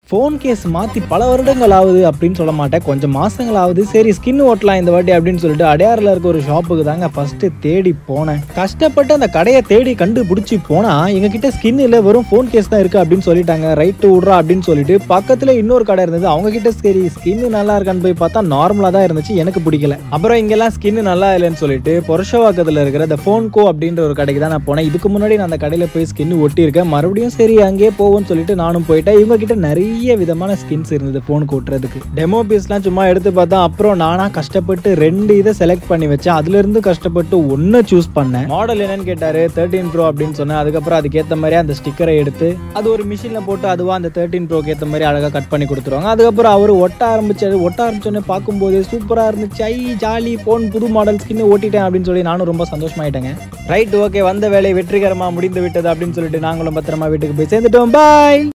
phone case மாற்றி பல வருடங்கள் ஆகுது அப்படின்னு சொல்ல மாட்டேன் கொஞ்சம் மாசங்கள் ஆகுது சரி ஸ்கின் ஓட்டலாம் இந்த வாட்டி அப்படின்னு சொல்லிட்டு அடையாறில் இருக்க ஒரு ஷாப்புக்கு தாங்க ஃபர்ஸ்ட் தேடி போனேன் கஷ்டப்பட்டு அந்த கடையை தேடி கண்டுபிடிச்சி போனா எங்ககிட்ட ஸ்கின் இல்லை வெறும் ஃபோன் கேஸ் தான் இருக்கு அப்படின்னு சொல்லிட்டாங்க ரைட்டு விட்றா அப்படின்னு சொல்லிட்டு பக்கத்துல இன்னொரு கடை இருந்தது அவங்க கிட்ட சரி ஸ்கின் நல்லா இருக்கான்னு போய் பார்த்தா நார்மலா தான் இருந்துச்சு எனக்கு பிடிக்கல அப்புறம் இங்கெல்லாம் ஸ்கின் நல்லா இல்லைன்னு சொல்லிட்டு பொருஷவாக்கத்தில் இருக்கிற இந்த ஃபோன்கோ அப்படின்ற ஒரு கடைக்கு தான் நான் போனேன் இதுக்கு முன்னாடி நான் அந்த கடையில் போய் ஸ்கின் ஒட்டியிருக்கேன் மறுபடியும் சரி அங்கேயே போவோம்னு சொல்லிட்டு நானும் போயிட்டேன் இவங்க கிட்ட நிறைய விதமான ஸ்கின்ஸ் இருந்தது ஃபோனுக்கு ஒட்டுறதுக்கு டெமோ பீஸ்லாம் சும்மா எடுத்து பார்த்தா அப்புறம் நானா கஷ்டப்பட்டு ரெண்டு இதை செலக்ட் பண்ணி வச்சேன் அதுல இருந்து கஷ்டப்பட்டு ஒன்னு சூஸ் பண்ணேன் மாடல் என்னன்னு கேட்டாரு தேர்ட்டீன் ப்ரோ அப்படின்னு சொன்னேன் அதுக்கப்புறம் அதுக்கேற்ற மாதிரி அந்த ஸ்டிக்கரை எடுத்து அது ஒரு மிஷினில் போட்டு அதுவா அந்த தேர்ட்டீன் ப்ரோக்கு ஏற்ற மாதிரி அழகாக கட் பண்ணி கொடுத்துருவாங்க அதுக்கப்புறம் அவர் ஒட்ட ஆரம்பிச்சாரு ஒட்ட ஆரம்பிச்சோன்னே பார்க்கும்போது சூப்பராக இருந்துச்சு ஐ ஜாலி ஃபோன் புது மாடல் ஸ்கின் ஓட்டிட்டேன் அப்படின்னு சொல்லி நானும் ரொம்ப சந்தோஷமாயிட்டேங்க ரைட் ஓகே வந்த வேலை வெற்றிகரமாக முடிந்து விட்டது அப்படின்னு சொல்லிட்டு நாங்களும் பத்திரமா வீட்டுக்கு போய் சேர்ந்துட்டோம் பாய்